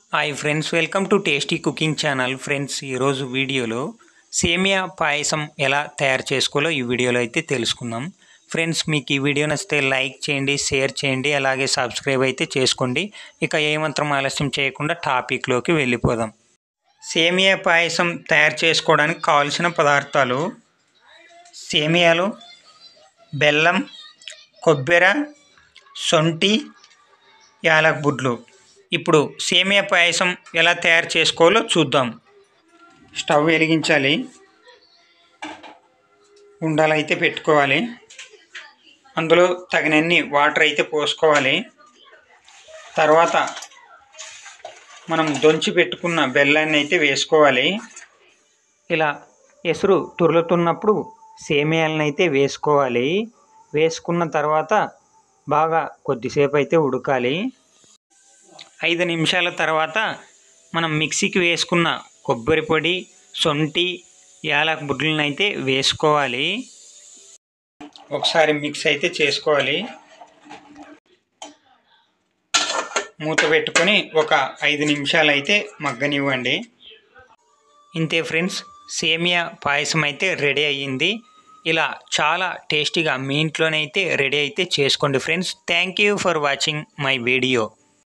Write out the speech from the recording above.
hi friends welcome to tasty cooking channel friends ఈరోజు వీడియోలో సేమియా పాయసం ఎలా తయారు చేసుకోవాలో ఈ వీడియోలో అయితే తెలుసుకుందాం ఫ్రెండ్స్ మీకు ఈ వీడియో నచ్చితే లైక్ చేయండి షేర్ చేయండి అలాగే సబ్స్క్రైబ్ అయితే చేసుకోండి ఇక ఏమాత్రం ఆలస్యం చేయకుండా టాపిక్లోకి వెళ్ళిపోదాం సేమియా పాయసం తయారు చేసుకోవడానికి కావాల్సిన పదార్థాలు సేమియాలు బెల్లం కొబ్బరి సొంటి యాలక్ బుడ్లు ఇప్పుడు సేమియా పాయసం ఎలా తయారు చేసుకోవాలో చూద్దాం స్టవ్ వెలిగించాలి ఉండలు అయితే పెట్టుకోవాలి అందులో తగినన్ని వాటర్ అయితే పోసుకోవాలి తర్వాత మనం దొంచి పెట్టుకున్న బెల్లాన్ని అయితే వేసుకోవాలి ఇలా ఎసురు తురులుతున్నప్పుడు సేమియాలను అయితే వేసుకోవాలి వేసుకున్న తర్వాత బాగా కొద్దిసేపు అయితే ఉడకాలి ఐదు నిమిషాల తర్వాత మనం మిక్సీకి వేసుకున్న కొబ్బరి పొడి సొంటి యాలక్ బుడ్లను అయితే వేసుకోవాలి ఒకసారి మిక్స్ అయితే చేసుకోవాలి మూత పెట్టుకొని ఒక ఐదు నిమిషాలు అయితే మగ్గనివ్వండి ఇంతే ఫ్రెండ్స్ సేమియా పాయసం అయితే రెడీ అయ్యింది ఇలా చాలా టేస్టీగా మీ ఇంట్లోనైతే రెడీ అయితే చేసుకోండి friends thank you for watching my video